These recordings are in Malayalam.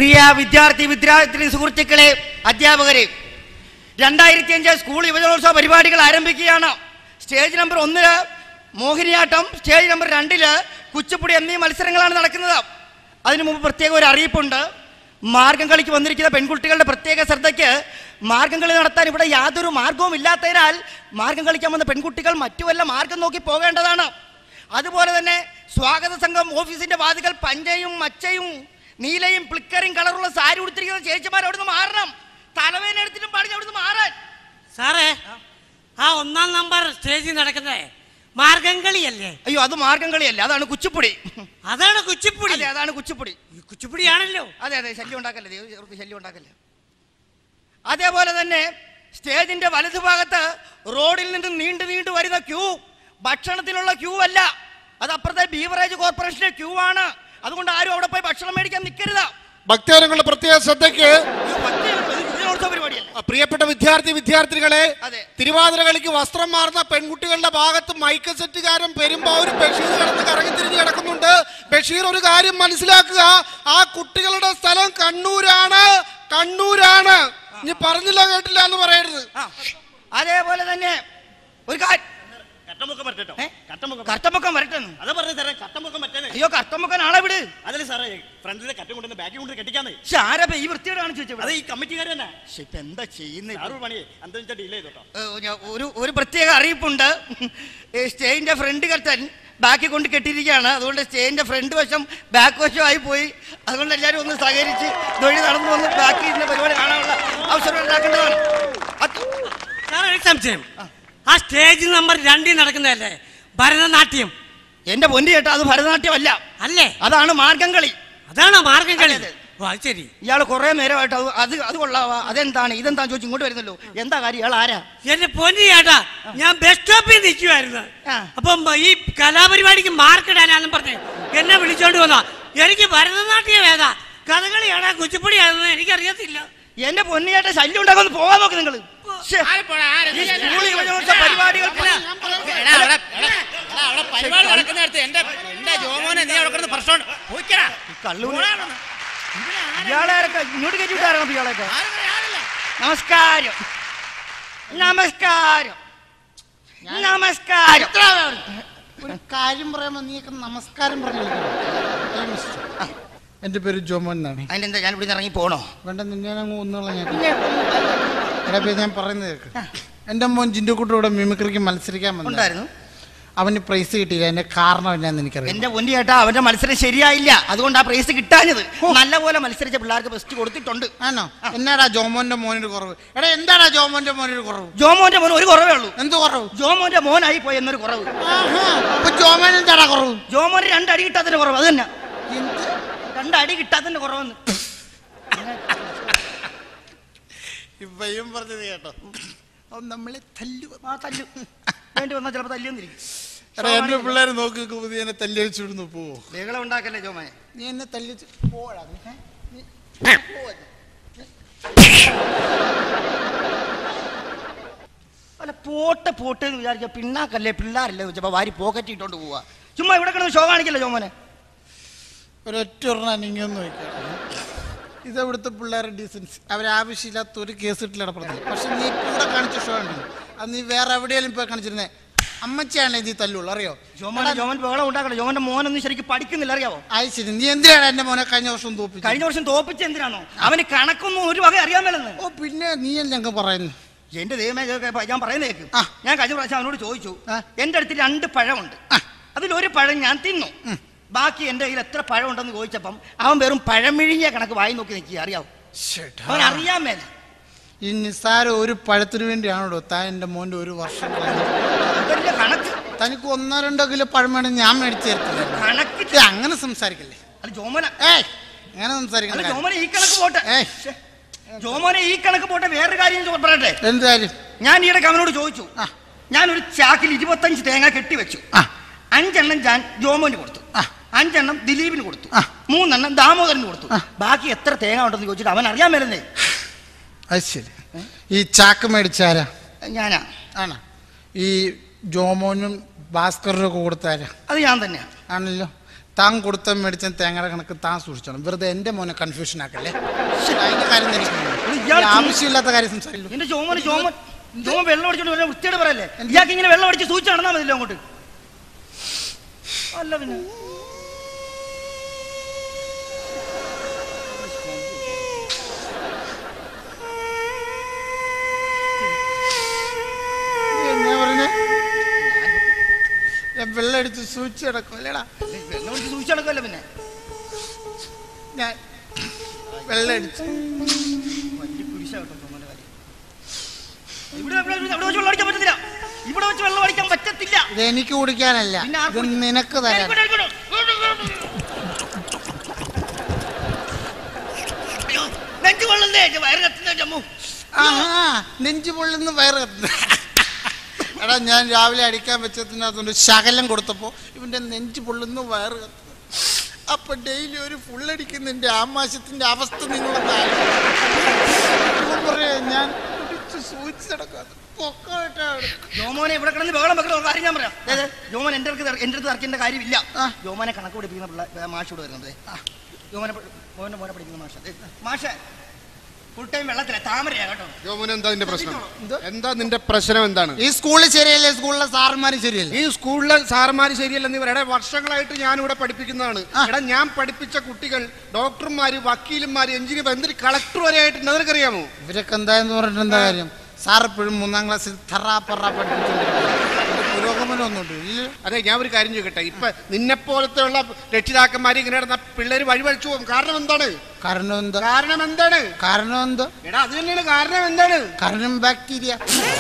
പ്രിയ വിദ്യാർത്ഥി വിദ്യാർത്ഥി സുഹൃത്തുക്കളെ അധ്യാപകരെ രണ്ടായിരത്തി അഞ്ച് സ്കൂൾ യുവജനോത്സവ പരിപാടികൾ ആരംഭിക്കുകയാണ് സ്റ്റേജ് നമ്പർ ഒന്നില് മോഹിനിയാട്ടം സ്റ്റേജ് നമ്പർ രണ്ടില് കുച്ചിപ്പുടി എന്നീ മത്സരങ്ങളാണ് നടക്കുന്നത് അതിനു മുമ്പ് പ്രത്യേക ഒരു അറിയിപ്പുണ്ട് മാർഗം കളിക്ക് വന്നിരിക്കുന്ന പെൺകുട്ടികളുടെ പ്രത്യേക ശ്രദ്ധയ്ക്ക് മാർഗം കളി നടത്താൻ ഇവിടെ യാതൊരു മാർഗവും ഇല്ലാത്തതിനാൽ മാർഗം കളിക്കാൻ വന്ന പെൺകുട്ടികൾ മറ്റു വല്ല മാർഗം നോക്കി പോകേണ്ടതാണ് അതുപോലെ തന്നെ സ്വാഗത സംഘം ഓഫീസിന്റെ വാതികൾ പഞ്ചയും മച്ചയും നീലയും പ്ലിക്കറിയും കളറുള്ള സാരി ഉടുത്തിരിക്കുന്ന ചേച്ചിമാർ അവിടുന്ന് മാറണം തലവേന എടുത്തിട്ടും പാടിഞ്ഞ് അവിടുന്ന് മാറാൻ സാറേ ആ ഒന്നാം നമ്പർ സ്റ്റേജിൽ നടക്കുന്നേ മാർഗം കളിയല്ലേ അയ്യോ അത് മാർഗം കളിയല്ല അതാണ് കുച്ചിപ്പുടി അതാണ് കുച്ചിപ്പുടി അതെ അതാണ് കുച്ചിപ്പുടി ഈ കുച്ചിപ്പുടിയാണല്ലോ അതെ അതെ ശല്യം ഉണ്ടാക്കല്ലേ ദൈവം ഇവർക്ക് ശല്യം ഉണ്ടാക്കല്ലേ അതേപോലെ തന്നെ സ്റ്റേജിന്റെ വലതുഭാഗത്ത് റോഡിൽ നിന്ന് നീണ്ടു നീണ്ടു വരുന്ന ക്യൂ ഭക്ഷണത്തിനുള്ള ക്യൂ അല്ല അത് അപ്പുറത്തെ ബീവറേജ് കോർപ്പറേഷന്റെ ക്യൂ ആണ് അതുകൊണ്ട് ആരും അവിടെ പോയി ഭക്ഷണം മേടിക്കാൻ നിൽക്കരുത് ഭക്തജനങ്ങളുടെ പ്രത്യേക ശ്രദ്ധയ്ക്ക് ഇത് പറ്റില്ല, ഇത് യുവജനോത്സവ പരിപാടിയല്ല ആ, പ്രിയപ്പെട്ട വിദ്യാർത്ഥി വിദ്യാർത്ഥികളെ അതെ. തിരുവാതിര കളിക്ക് വസ്ത്രം മാറുന്ന പെൺകുട്ടികളുടെ ഭാഗത്ത് മൈക്ക് സെറ്റുകാരൻ പെരുമ്പാവൂർ ബഷീർ കിടന്ന് കറങ്ങിത്തിരിഞ്ഞ് കിടക്കുന്നുണ്ട് ബഷീർ ഒരു കാര്യം മനസ്സിലാക്കുക ആ കുട്ടികളുടെ സ്ഥലം കണ്ണൂരാണ് കണ്ണൂരാണ് ഇനി പറഞ്ഞില്ല കേട്ടില്ല എന്ന് പറയരുത് ആ അതേപോലെ തന്നെ ഒരു കാര്യം കട്ടമുക്കം പറ്റട്ടോ ഏ? കട്ടമുക്കം കർത്തമുക്കം വരട്ടെന്ന് അതാ പറഞ്ഞത് സാറേ കട്ടമുക്കം പറ്റാനേ അയ്യോ കർത്തമുക്കൻ ആളെ വിട് അതല്ലേ സാറേ ഫ്രണ്ടിലെ കട്ടം കൊണ്ടുവന്ന് ബാക്കി കൊണ്ട് കെട്ടിക്കാന്നേ പക്ഷെ ആരപ്പ ഈ വൃത്തിയോട് കാണിച്ചു അത് വെച്ചത് ഈ കമ്മിറ്റിക്കാർ തന്നെ ഇപ്പൊ എന്താ ചെയ്യുന്നത് സാറ് പണിയെ എന്താ വെച്ചാൽ ഡീൽ ചെയ്തോട്ടോ ഏഹ് ഞാൻ ഒരു ഒരു പ്രത്യേക അറിയിപ്പുണ്ട് ഈ സ്റ്റേജിന്റെ ഫ്രണ്ട് കർത്തൻ ബാക്കി കൊണ്ട് കെട്ടിയിരിക്കുകയാണ് അതുകൊണ്ട് സ്റ്റേജിന്റെ ഫ്രണ്ട് വശം ബാക്ക് വശമായി പോയി അതുകൊണ്ട് എല്ലാവരും ഒന്ന് സഹകരിച്ച് തൊഴിൽ നടന്നു വന്ന് ബാക്കി ഇന്ന പരിപാടി കാണാനുള്ള അവസരം ഉണ്ടാക്കേണ്ടതാണ് അത് സാറേ ഒരു സംശയം ആ സ്റ്റേജ് നമ്പർ രണ്ടിൽ നടക്കുന്നതല്ലേ ഭരതനാട്യം എന്റെ പൊന്നി ചേട്ടാ അത് ഭരതനാട്യമല്ല അല്ലേ അതാണ് മാർഗം കളി അതാണോ മാർഗം കളി അതെ, അതെ. ഓ അത് ശരി ഇയാൾ കുറെ നേരമായിട്ട് അത് അത് അത് കൊള്ളാവാ അതെന്താണ് ഇതെന്താ ചോദിച്ചു ഇങ്ങോട്ട് വരുന്നല്ലോ എന്താ കാര്യം ഇയാൾ ആരാ എന്റെ പൊന്നി ചേട്ടാ ഞാൻ ബസ് സ്റ്റോപ്പിൽ നിൽക്കുമായിരുന്നു ആ. അപ്പം ഈ കലാപരിപാടിക്ക് മാർക്കിടാനാന്നും പറഞ്ഞ് എന്നെ വിളിച്ചോണ്ട് വന്നാ എനിക്ക് ഭരതനാട്യം ഏതാ കഥകളിയാണോ കുച്ചിപ്പുടിയാണെന്ന് എനിക്കറിയത്തില്ല എന്റെ പൊന്നിയായിട്ട് ശല്യം ഉണ്ടാകുന്ന പോകാൻ നോക്ക് നിങ്ങൾ പരിപാടികൾ പരിപാടി നടക്കുന്നിടത്ത് എന്റെ എന്റെ ജോമോനെ നീ അവിടെ കിടന്ന് പ്രശ്നം പോയിക്കടാ കള്ളൂര് ഇയാളെ ആരൊക്കെ ഇങ്ങോട്ട് കയറ്റി വിട്ടായിരുന്നു ഇയാളെയൊക്കെ നമസ്കാരം നമസ്കാരം നമസ്കാരം ഒരു കാര്യം പറയുമ്പോ നീയൊക്കെ നമസ്കാരം പറഞ്ഞു എന്റെ പേര് ജോമോൻ എന്നാണ് അതിനെന്താ ഞാൻ ഇവിടെ ഇറങ്ങി പോണോ വേണ്ട നിന്നെ അങ്ങ് ഒന്നുള്ള ഞാൻ എടാ ഇപ്പൊ ഞാൻ പറയുന്നത് കേൾക്ക് എന്റെ മോൻ ജിൻഡുക്കുട്ടി ഇവിടെ മിമിക്രിക്ക് മത്സരിക്കാൻ വന്നു ഉണ്ടായിരുന്നു അവന് പ്രൈസ് കിട്ടിയില്ല എന്റെ കാരണം എന്നാന്ന് എനിക്കറിയാം എന്റെ പൊന്നി ചേട്ടാ അവന്റെ മത്സരം ശരിയായില്ല അതുകൊണ്ട് ആ പ്രൈസ് കിട്ടാഞ്ഞത് നല്ലപോലെ മത്സരിച്ച പിള്ളേർക്ക് ബെസ്റ്റ് കൊടുത്തിട്ടുണ്ട് ആണോ എന്നാടാ ജോമോന്റെ മോനൊരു കുറവ് എടാ എന്താടാ ജോമോന്റെ മോനൊരു കുറവ് ജോമോന്റെ മോൻ ഒരു കുറവേ ഉള്ളൂ എന്ത് കുറവ് ജോമോന്റെ മോനായി പോയി എന്നൊരു കുറവ് ആഹാ, അപ്പൊ ജോമോൻ എന്താടാ കുറവ് ജോമോന് രണ്ടടി കിട്ടാത്തതിന്റെ കുറവ് അത് തന്നെ എന്ത് രണ്ടടി കിട്ടാത്തതിന്റെ കുറവെന്ന് ഇവയും പറഞ്ഞത് കേട്ടോ അവൻ നമ്മളെ തല്ലു ആ തല്ലു വേണ്ടി വന്നാൽ ചിലപ്പോൾ തല്ലിയൊന്നിരിക്കും എടാ എന്റെ പിള്ളേർ നോക്കി നിൽക്കുമ്പോ നീ എന്നെ തല്ലിയടിച്ചു വിടുന്നു പോവോ ബഹളം ഉണ്ടാക്കല്ലേ ജോമനെ നീ എന്നെ തല്ലിച്ച് പോടാ നീ, ഏ? നീ പോവാ. അല്ല പോട്ടെ പോട്ടെ എന്ന് വിചാരിച്ച പിണ്ണാക്കല്ലേ പിള്ളേരല്ലേ വെച്ചപ്പോ വാരി പോക്കറ്റ് ഇട്ടോണ്ട് പോവാ ചുമ്മാ ഇവിടെ കിടന്ന് ഷോ കാണിക്കല്ലേ ജോമനെ ഒരൊറ്റ ഒരെണ്ണം നീങ്ങൊന്നും വയ്ക്കാം ഇതെവിടുത്തെ പിള്ളേരുടെ ഡീസൻസ് അവരാവശ്യമില്ലാത്ത ഒരു കേസ് ഇട്ടില്ല ഇടപെടുന്നില്ല പക്ഷെ നീ കൂടെ കാണിച്ച ഷോ ഉണ്ട് അത് നീ വേറെ എവിടെയെങ്കിലും പോയി കാണിച്ചിരുന്നേ അമ്മച്ചാണ് നീ തല്ലുള്ളൂ അറിയോ ജോമോനെ ജോമൻ ബഹളം ഉണ്ടാക്കണം ജോമന്റെ മോനൊന്നും ശരിക്കും പഠിക്കുന്നില്ല അറിയാവോ ആയി ശരി നീ എന്തിനാണ് എന്റെ മോനെ കഴിഞ്ഞ വർഷം തോപ്പിച്ചത് കഴിഞ്ഞ വർഷം തോപ്പിച്ച എന്തിനാണോ അവന് കണക്കൊന്നും ഒരു വക അറിയാൻ മേലെന്ന് ഓ പിന്നെ നീ ഞങ്ങൾക്ക് പറയുന്നു എന്റെ ദൈവമേ ഇതൊക്കെ പ- ഞാൻ പറയുന്ന കേക്ക് ആ. ഞാൻ കഴിഞ്ഞ പ്രാവശ്യം അവനോട് ചോദിച്ചു ആ. എന്റെ അടുത്ത് രണ്ട് പഴമുണ്ട് ആ. അതിലൊരു പഴം ഞാൻ തിന്നു ബാക്കി എന്റെ കയ്യിൽ എത്ര പഴം ഉണ്ടെന്ന് ചോദിച്ചപ്പം അവൻ വെറും പഴമിഴിഞ്ഞ കണക്ക് വായി നോക്കി നിൽക്കുക അറിയാവോ അവൻ അറിയാൻ മേല ഈ നിസ്സാര ഒരു പഴത്തിനു വേണ്ടിയാണോ താൻ എന്റെ മോന്റെ ഒരു വർഷം കളഞ്ഞത്? അതല്ല കണക്ക് തനിക്ക് ഒന്നോ രണ്ടോ കിലോ പഴം വേണം ഞാൻ മേടിച്ചു തരത്തില്ല കണക്ക് ഏയ്, അങ്ങനെ സംസാരിക്കല്ലേ അല്ല ജോമന ഏയ് അങ്ങനെ അല്ല സംസാരിക്കല്ലേ ജോമനെ ഈ കണക്ക് പോട്ടെ ഏയ്. ശ്ശെ. ജോമോനെ ഈ കണക്ക് പോട്ടെ വേറൊരു കാര്യം ഞാൻ പറയട്ടെ എന്ത് കാര്യം ഞാൻ ഈയിടെ അവനോട് ചോദിച്ചു ആ. ഞാനൊരു ചാക്കിൽ ഇരുപത്തഞ്ച് തേങ്ങ കെട്ടി വെച്ചു ആ. അഞ്ചെണ്ണം ഞാൻ ജോമോന് കൊടുത്തു ആ. അഞ്ചെണ്ണം ദിലീപിന് കൊടുത്തു ആ. മൂന്നെണ്ണം ദാമോദരന് കൊടുത്തു ആ. ബാക്കി എത്ര തേങ്ങ ഉണ്ടെന്ന് ചോദിച്ചിട്ട് അവൻ അറിയാൻ മേലെന്നേ അത് ശരി ഈ ചാക്ക് മേടിച്ചാരാ ഞാനാ ആണോ ഈ ജോമോനും ഭാസ്കറിനും ഒക്കെ കൊടുത്താരാ അത് ഞാൻ തന്നെയാ ആണല്ലോ താൻ കൊടുത്ത മേടിച്ച തേങ്ങയുടെ കണക്ക് താൻ സൂക്ഷിച്ചോണം വെറുതെ എന്റെ മോനെ കൺഫ്യൂഷൻ ആക്കല്ലേ ശ്ശെ, അതിന്റെ കാര്യം തന്നെ എനിക്ക് എടാ, ഇയാൾ ഈ ആവശ്യമില്ലാത്ത കാര്യം സംസാരിക്കുന്നു നിന്റെ ജോമന് ജോമൻ ജോമൻ വെള്ളം അടിച്ചോണ്ട് വരാൻ വൃത്തിയോട് പറയല്ലേ ഇയാൾക്ക് ഇങ്ങനെ വെള്ളം അടിച്ച് സൂചിച്ച് നടന്നാ മതിയല്ലോ അങ്ങോട്ട് അല്ല പിന്നെ എന്നാ പറഞ്ഞേ ഞാൻ വെള്ളം അടിച്ച് സൂക്ഷിച്ച് കിടക്കും അല്ലേടാ വെള്ളം അടിച്ച് സൂചിച്ച് നടക്കുമല്ലോ പിന്നെ ഞാൻ വെള്ളം അടിച്ച് വലിയ കുരിശാട്ടോ ജോമന്റെ കാര്യം ഇവിടെ ഇവിടെ ഇവിടെ വെച്ച് വെള്ളം അടിക്കാൻ പറ്റത്തില്ല ഇവിടെ വെച്ച് വെള്ളം അടിക്കാൻ പറ്റത്തില്ല ഇത് എനിക്ക് കുടിക്കാനല്ല പിന്നെ ആർക്ക് ഇത് കുടിക്കാൻ? നിനക്ക് തരാൻ ആയിക്കോട്ടെ, ആയിക്കോട്ടെ. അയ്യോ, നെഞ്ച് കൊള്ളുന്നേ വയറ് കത്തുന്നേ ജമ്മു ആഹാ നെഞ്ചു പൊള്ളുന്ന വയറ് കത്തുന്നു എടാ ഞാൻ രാവിലെ അടിക്കാൻ വെച്ചതിനകത്തുകൊണ്ട് ശകലം കൊടുത്തപ്പോ ഇവന്റെ നെഞ്ചു പൊള്ളുന്ന വയറ് കത്തുന്നു അപ്പൊ ഡെയിലി ഒരു ഫുള്ളടിക്കുന്നതിന്റെ ആമാശത്തിന്റെ അവസ്ഥ നിങ്ങളൊന്ന് ആലോചിക്ക്. ഇവൻ പറയാ ഞാൻ കുടിച്ച് സൂചിച്ചടക്കാം പൊക്കോട്ടാ ജോമോനെ ഇവിടെ കിടന്ന് ബഹളം വെക്കുന്ന ഒരു കാര്യം ഞാൻ പറയാം അതായത് ജോമോൻ എൻ്റെ അടുത്ത് എൻ്റെ അടുത്ത് ഇറക്കേണ്ട കാര്യമില്ല ആ. ജോമോനെ കണക്ക് പഠിപ്പിക്കുന്ന പിള്ള മാഷ് ഇവിടെ വരുന്നത് ജോമോനെ പ- മോനെ മോനെ പഠിക്കുന്ന മാഷ മാഷ ഫുൾ ടൈം വെള്ളത്തില താമരയാ കേട്ടോ ജോമോൻ എന്താ നിന്റെ പ്രശ്നം എന്താ നിന്റെ പ്രശ്നം എന്താണ് ഈ സ്കൂളിൽ ശരിയല്ലേ സ്കൂളിലെ സാറന്മാരും ശരിയല്ലേ ഈ സ്കൂളിലെ സാറന്മാര് ശരിയല്ലെന്ന് ഇവരുടെ വർഷങ്ങളായിട്ട് ഞാൻ ഇവിടെ പഠിപ്പിക്കുന്നതാണ് എടാ ഞാൻ പഠിപ്പിച്ച കുട്ടികൾ ഡോക്ടർമാര് വക്കീലന്മാര് എഞ്ചിനീയർ എന്തൊരു കളക്ടർ വരെ ആയിട്ടുണ്ട് നിനക്കറിയാമോ ഇവരൊക്കെ എന്താന്ന് പറഞ്ഞിട്ട് എന്താ കാര്യം സാർ എപ്പോഴും മൂന്നാം ക്ലാസ്സിൽ തറ പറ പഠിപ്പിച്ചോണ്ടിരിക്കും പുരോഗമനം ഒന്നുമില്ല ഇല്ല അതെ ഞാൻ ഒരു കാര്യം ചോദിക്കട്ടെ ഇപ്പൊ നിന്നെ പോലത്തെ ഉള്ള രക്ഷിതാക്കന്മാര് ഇങ്ങനെ നടന്ന പിള്ളേര് വഴിവഴിച്ചു പോകും കാരണം എന്താണ് കാരണം എന്താ കാരണം എന്താണ് കാരണം എന്താ എടാ അത് തന്നെയാണ് കാരണം എന്താണ് കാരണം ബാക്ടീരിയ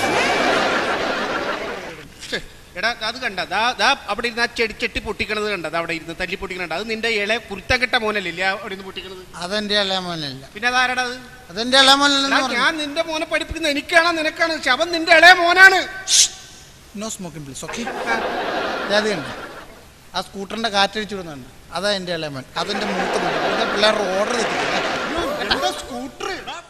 ഛെ, എടാ അത് കണ്ട ദാ ദാ അവിടെ ഇരുന്ന് ആ ചെടി ചെട്ടി പൊട്ടിക്കണത് കണ്ട ദാ അവിടെ ഇരുന്ന് തല്ലി പൊട്ടിക്കണത് അത് നിന്റെ ഇളയ കുരുത്തം കെട്ട മോനല്ലേ ആ അവിടെ ഇരുന്ന് പൊട്ടിക്കണത് അതെന്റെ ഇളയമോനല്ല പിന്നെ അതാരടാ അത് അതെന്റെ ഇളയമോനല്ലെന്ന് എടാ, പറഞ്ഞു ഞാൻ നിന്റെ മോനെ പഠിപ്പിക്കുന്ന എനിക്കാണോ നിനക്കാണ് ശവം നിന്റെ ഇളയ മോനാണ് നോ സ്മോക്കിംഗ് പ്ലീസ് ഓക്കെ അത് കണ്ട ആ സ്കൂട്ടറിന്റെ കാറ്റടിച്ചു വിടുന്നുണ്ട് അതാ എന്റെ ഇളയമോൻ അതെന്റെ മൂത്ത മോൻ ഇവിടുത്തെ പിള്ളേരുടെ ഓർഡർ തെറ്റിക്കില്ല സ്കൂട്ടർ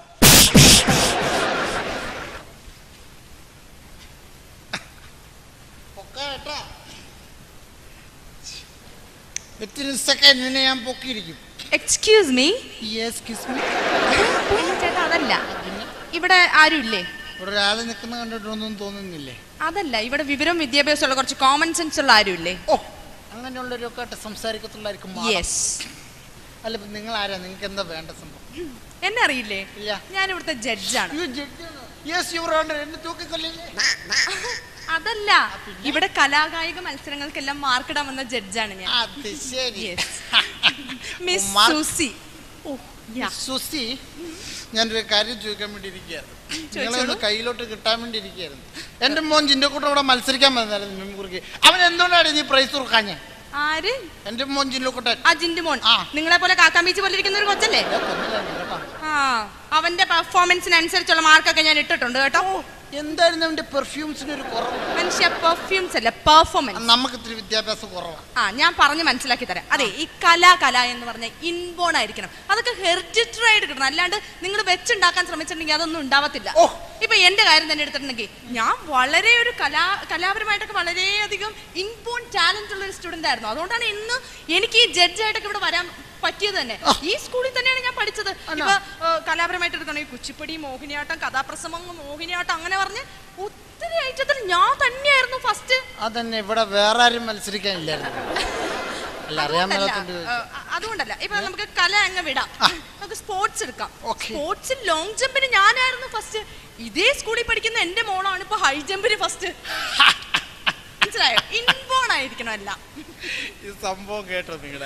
വിത്തിൻ സെക്കൻഡ് നിന്നെ ഞാൻ പൊക്കിയിരിക്കും excuse me yes kiss me ചേട്ടാ അതല്ല ഇവിടെ ആരുമില്ലേ ഇവിടെ ഒരാൾ നിൽക്കുന്ന കണ്ടിട്ടൊന്നും തോന്നുന്നില്ലേ അതല്ല ഇവിടെ വിവരവും വിദ്യാഭ്യാസമുള്ള കുറച്ച് കോമൺ സെൻസ് ഉള്ള ആരുമില്ലേ ഓ അങ്ങനെയുള്ളവരൊക്കെ ആയിട്ട് സംസാരിക്കത്തുള്ളായിരിക്കും മാഡം. യെസ് അല്ല ഇപ്പൊ നിങ്ങൾ ആരാ നിങ്ങൾക്ക് എന്താ വേണ്ട സംഭവം എന്നെ അറിയില്ലേ ഇല്ല. ഞാൻ ഇവിടുത്തെ ജഡ്ജാണ് യെസ് യുവർ ഓണർ എന്നെ തൂക്കിക്കൊല്ലില്ലേ അതല്ല ഇവിടെ കലാകായിക മത്സരങ്ങൾക്കെല്ലാം മാർക്കിടാൻ വന്ന ജഡ്ജാണ് ഞാൻ അത് ശരി Yes. Miss Mark- Susie oh yeah Susie ഞാനൊരു കാര്യം ചോദിക്കാൻ വേണ്ടി ഇരിക്കുകയായിരുന്നു നിങ്ങളെ ഒന്ന് കയ്യിലോട്ട് കിട്ടാൻ വേണ്ടി ഇരിക്കുകയായിരുന്നു എന്റെ മോൻ ജിന്റെ കൂടെ ഇവിടെ മത്സരിക്കാൻ വന്നായിരുന്നു മെമ്പുർക്ക് അവൻ എന്തുകൊണ്ടാണ് നീ പ്രൈസ് കൊടുക്കാഞ്ഞ ആര് എന്റെ മോൻ ജില്ലോക്കുട്ടൻ ആ ജിന്റെ മോൻ ആ. നിങ്ങളെ പോലെ കാക്കാൻ ബീച്ച് പോലെ ഇരിക്കുന്ന ഒരു കൊച്ചല്ലേ ആ അവന്റെ പെർഫോമൻസിനനുസരിച്ചുള്ള മാർക്കൊക്കെ ഞാൻ ഇട്ടിട്ടുണ്ട് കേട്ടോ എന്തായിരുന്നു അവന്റെ പെർഫ്യൂംസിന് ഒരു കുറവ് മനുഷ്യ പെർഫ്യൂംസ് അല്ല പെർഫോമൻസ് നമുക്ക് ഇത്തിരി വിദ്യാഭ്യാസം കുറവാണ് ആ ഞാൻ പറഞ്ഞ് മനസ്സിലാക്കി തരാം അതെ ഈ കല കല എന്ന് പറഞ്ഞ ഇൻബോൺ ആയിരിക്കണം അതൊക്കെ ഹെറിഡിറ്ററി ആയിട്ട് കിട്ടണം അല്ലാണ്ട് നിങ്ങൾ വെച്ചുണ്ടാക്കാൻ ശ്രമിച്ചിട്ടുണ്ടെങ്കിൽ അതൊന്നും ഉണ്ടാവത്തില്ല ഓ. ഇപ്പൊ എന്റെ കാര്യം തന്നെ എടുത്തിട്ടുണ്ടെങ്കിൽ ഞാൻ വളരെ ഒരു കലാ കലാപരമായിട്ടൊക്കെ വളരെയധികം ഇൻബോൺ ടാലന്റ് ഉള്ള ഒരു സ്റ്റുഡന്റ് ആയിരുന്നു അതുകൊണ്ടാണ് ഇന്ന് എനിക്ക് ഈ ജഡ്ജായിട്ടൊക്കെ ഇവിടെ വരാൻ പറ്റിയത് തന്നെ ഈ സ്കൂളിൽ തന്നെയാണ് ഞാൻ പഠിച്ചത് ഇപ്പൊ ഏഹ്, കലാപരമായിട്ട് എടുക്കുകയാണെങ്കിൽ കുച്ചിപ്പടി മോഹിനിയാട്ടം കഥാപ്രസംഗം മോഹിനിയാട്ടം അങ്ങനെ പറഞ്ഞ് ഒത്തിരി ഐറ്റത്തിൽ ഞാൻ തന്നെയായിരുന്നു ഫസ്റ്റ് അതന്നെ ഇവിടെ വേറെ ആരും മത്സരിക്കാനില്ലായിരുന്നു അല്ല അറിയാൻ അതുകൊണ്ടല്ല, മേലാത്തോണ്ട് ചോദിച്ചു. ഏഹ്, അ- അതുകൊണ്ടല്ല ഇപ്പൊ നമുക്ക് കല അങ്ങ് വിടാം നമുക്ക് സ്പോർട്സ് എടുക്കാം Okay. സ്പോർട്സിൽ ലോങ് ജമ്പിന് ഞാനായിരുന്നു ഫസ്റ്റ് ഇതേ സ്കൂളിൽ പഠിക്കുന്ന എന്റെ മോളാണ് ഇപ്പൊ ഹൈ ജമ്പിന് ഫസ്റ്റ് മനസ്സിലായോ ഇൻബോൺ ആയിരിക്കണം എല്ലാം ഈ സംഭവം കേട്ടോ നിങ്ങളുടെ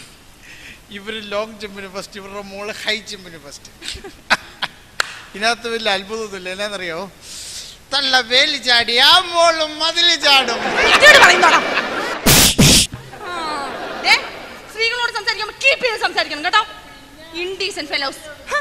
ഇവര് ലോങ് ജമ്പിന് ഫസ്റ്റ് ഇവരുടെ മോള് ഹൈ ജമ്പിന് ഫസ്റ്റ് ഇതിനകത്ത് വലിയ അത്ഭുതമൊന്നുമില്ല എന്നാന്നറിയോ തള്ള വേലി ചാടി ആ മോളും മതില് ചാടും ഇതോട് പറയുന്നോടാ ആ, ദേ, സ്ത്രീകളോട് സംസാരിക്കുമ്പോൾ കീപ്പ് ചെയ്ത് സംസാരിക്കണം കേട്ടോ ഇൻഡീസൻ ഫെലോസ്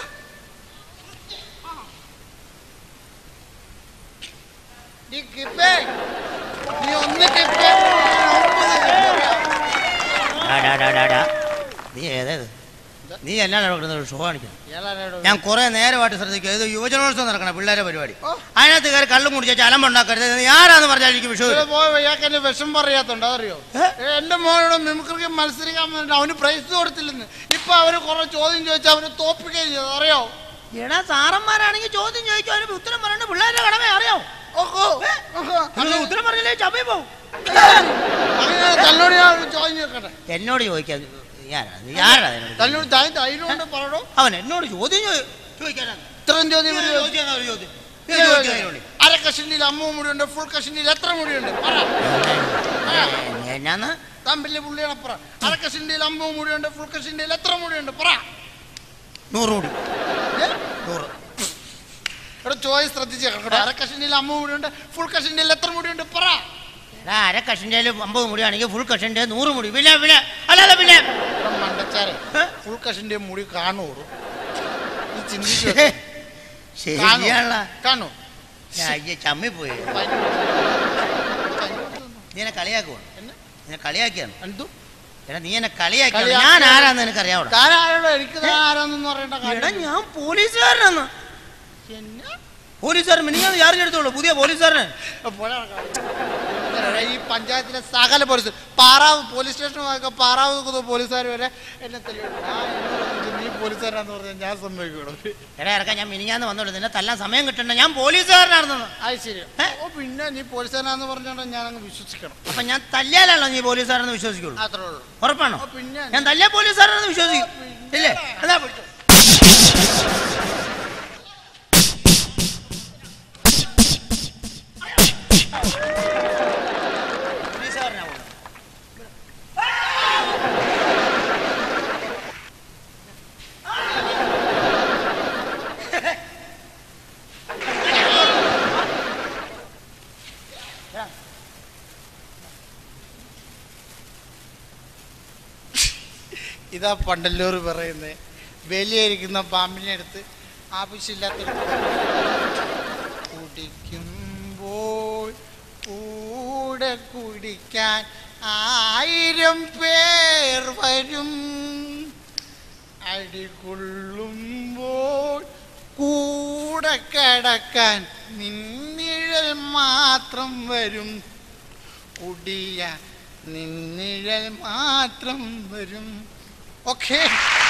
നീ കിപ്പേ നീ ഒന്ന് കിപ്പേ ഡാ, ഡാ, ഡാ, ഡാ, ഡാ. നീ ഏതേത് നീ എന്നാണ് കിടക്കുന്നത് ഷോ കാണിക്കുന്നത് ഞാൻ കുറെ നേരമായിട്ട് ശ്രദ്ധിക്കുക ഇത് യുവജനോത്സവം നടക്കണം പിള്ളേരെ പരിപാടി അതിനകത്ത് കയറി കള്ളും കുടിച്ചാൽ അലമ്പുണ്ടാക്കരുത് നീ ആരാന്ന് പറഞ്ഞാൽ എനിക്ക് വിഷയം ഇവിടെ പോയ വയ്യാക്ക് എന്നെ വിഷം പറയാത്തുണ്ട് അതറിയോ എന്റെ മോനോട് മിമിക്രിക്ക് മത്സരിക്കാൻ വേണ്ടിട്ട് അവന് പ്രൈസ് കൊടുത്തില്ലെന്ന് ഇപ്പൊ അവര് കുറെ ചോദ്യം ചോദിച്ചാൽ അവന് തോപ്പിക്കുകയും ചെയ്തു അറിയോ എടാ സാറന്മാരാണെങ്കിൽ ചോദ്യം ചോദിക്കും അതിന് ഉത്തരം പറയണ്ട പിള്ളേരുടെ കടമ അറിയാം ഓഹോ ഓഹോ. നിങ്ങൾ ഉത്തരം പറഞ്ഞില്ലേ ചമ്മി പോകും അങ്ങനെ തന്നോട് ഞാൻ ഒരു ചോദ്യം ചോദിക്കട്ടെ എന്നോട് ചോദിക്കാൻ നീ ആരാ നീ ആരാ എന്നോട് ചോദിക്കാൻ? തന്നോട് താൻ ധൈര്യം പറയണോ അവൻ എന്നോട് ചോദ്യം ചോ- ചോദിക്കാനാണ് ഇത്രയും ചോദ്യം ഇവര് ചോദിച്ചു. ചോദിക്കാനാ ഒരു ചോദ്യം നീ ചോദിക്കാൻ അതിനോട്. അര കഷണ്ടിയിൽ അമ്മ മുടിയുണ്ട് ഫുൾ കഷണ്ടിയിൽ എത്ര മുടിയുണ്ട് പറ എന്നാന്ന് താൻ വലിയ പുള്ളിയാണ് പറ അര കഷണ്ടിയിൽ അമ്മ മുടിയുണ്ട് ഫുൾ കഷണ്ടിയിൽ എത്ര മുടിയുണ്ട് പറ നൂറ് കൂടി ഏ? ഇവിടെ ചോയ്സ് ശ്രദ്ധിച്ച് കേട്ടോ അര കഷണ്ടിയിൽ അമ്മ മുടിയുണ്ട് ഫുൾ കഷണ്ടിയിൽ എത്ര മുടിയുണ്ട് പറ എടാ അര കഷൻ്റെ അമ്പത് മുടിയാണെങ്കിൽ ഫുൾ കഷൻ്റെ നൂറ് മുടി പിന്നെ പിന്നെ അല്ലാതെ പിന്നെ ഇവിടെ മണ്ടച്ചാരെ ഫുൾ കഷണ്ടിയെ മുടി കാണുള്ളൂ നീ ചിന്തിച്ചു നോക്ക്. ശരിയാണല്ല കാണൂ ചമ്മി പോയി നീ എന്നെ കളിയാക്കുവാ എന്നെ? നീ കളിയാക്കിയാണ് എന്തു എടാ നീ എന്നെ കളിയാക്കിയാണ് കളിയാക്കി- ഞാൻ ആരാന്ന് എനിക്ക് അറിയാവോ താൻ ആരോടോ എനിക്ക് താൻ ആരാന്നൊന്നും അറിയേണ്ട എടാ കാര്യം ഞാൻ പോലീസുകാരനാണ് എന്നെ? പോലീസുകാരൻ മിനിഞ്ഞാന്ന് ചാർജ് എടുത്തോളൂ പുതിയ പോലീസുകാരൻ പോടാ അവിടെ ഈ പഞ്ചായത്തിലെ സകല പോലീസ് പാറാവ് പോലീസ് സ്റ്റേഷനൊക്കെ പാറാവ് നിൽക്കുന്ന പോലീസുകാർ വരെ എന്നെ തെളിവിടും. ഞാൻ എന്നോട് ചോദിച്ചു, നീ പോലീസുകാരാന്ന് പറഞ്ഞാൽ ഞാൻ സമ്മതിക്കൂടോ എടാ ഇറക്കാൻ ഞാൻ മിനിഞ്ഞാന്ന് വന്നോളൂ നിന്നെ തല്ലാൻ സമയം കിട്ടണ്ട ഞാൻ പോലീസുകാരനാണെന്ന് അത് ശരി ഓ പിന്നെ നീ പോലീസുകാരാന്ന് പറഞ്ഞോണ്ട് ഞാൻ അങ്ങ് വിശ്വസിക്കണം അപ്പൊ ഞാൻ തല്ലിയാലാണോ നീ പോലീസുകാരെന്ന് വിശ്വസിക്കുള്ളൂ അത്രേ ഉള്ളൂ ഉറപ്പാണോ ഓ, പിന്നെ ഞാൻ തല്ലിയ പോലീസുകാരെന്ന് വിശ്വസിക്കും ഇല്ലേ എന്നാ പിടിച്ചോ. പോലീസുകാരനാ പോണത്. ഇതാ പണ്ടല്ലൂർ പറയുന്നത് വലിയിരിക്കുന്ന പാമ്പിനെ എടുത്ത് ആവശ്യമില്ലാത്ത കുടിക്കുമ്പോൾ കൂടെ കുടിക്കാൻ ആയിരം പേർ വരും അടികൊള്ളുമ്പോൾ കൂടെ കിടക്കാൻ നിന്നിഴൽ മാത്രം വരും കുടിയ നിന്നിഴൽ മാത്രം വരും ഓക്കെ